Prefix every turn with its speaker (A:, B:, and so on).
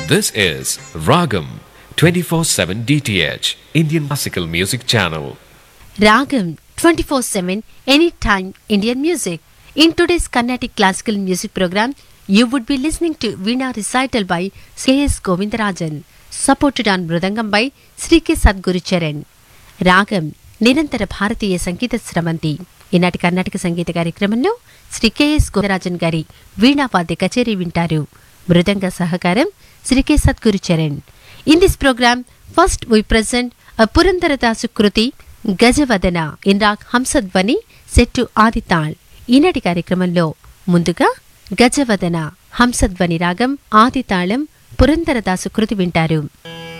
A: This is Ragam 24/7 DTH Indian Classical Music Channel.
B: Ragam 24 7 anytime Indian music. In today's Carnatic classical music program, you would be listening to Veena recital by C.S. Govindarajan, supported on Mridangam by Sri K. Sadguru Charan. రాగం నిరంతర భారతీయ సంగీత స్రవంతి ఈనాటి కర్ణాటక సంగీత కార్యక్రమంలో Shri K S గోదరాజన్ గారి వీణావాద్య కచేరీ వింటారు మృదంగ సహకారం Shri K Sadguru Charan in this program first we present a Purandaradasu కృతి గజవదన ఇన్ రాగ్ హంసధ్వని సెట్టు ఆదితాళ్ ఈనాటి కార్యక్రమంలో ముందుగా గజవదన హంసధ్వని రాగం ఆదితాళం పురందరదాసు కృతి వింటారు